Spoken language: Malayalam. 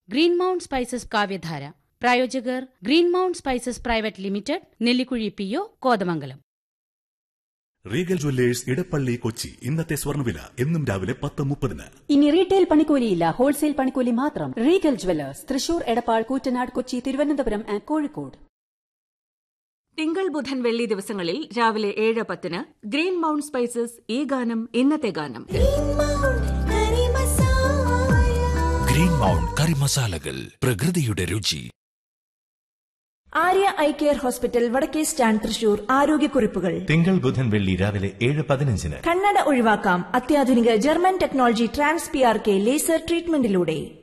ഗ്രീൻ മൗണ്ട് സ്പൈസസ് കാവ്യധാര പ്രായോജകർ green mount spices private limited Nellikuzhi P O Kothamangalam regal jewellers Edappally Kochi ഇന്നത്തെ സ്വർണ്ണവില എന്നും രാവിലെ പത്ത് മുപ്പതിന് ഇനി റീറ്റെയിൽ പണിക്കൂലിയില്ല ഹോൾസെയിൽ പണിക്കൂലി മാത്രം regal jewellers Thrissur Edappal Koottanad Kochi Thiruvananthapuram and Kozhikode തിങ്കൾ ബുധൻ വെള്ളി ദിവസങ്ങളിൽ രാവിലെ ഏഴ് പത്തിന് ഗ്രീൻ മൗണ്ട് സ്പൈസസ് ഈ ഗാനം ഇന്നത്തെ ഗാനം ഗ്രീൻ മൗണ്ട് കറി മസാലകൾ പ്രകൃതിയുടെ രുചി ആര്യ ഐ കെയർ ഹോസ്പിറ്റൽ വടക്കേ സ്റ്റാൻഡ് തൃശൂർ ആരോഗ്യക്കുറിപ്പുകൾ തിങ്കൾ ബുധൻ വെള്ളി രാവിലെ ഏഴ് പതിനഞ്ചിന് കണ്ണട ഒഴിവാക്കാം അത്യാധുനിക German technology trans P R K laser ട്രീറ്റ്മെന്റിലൂടെ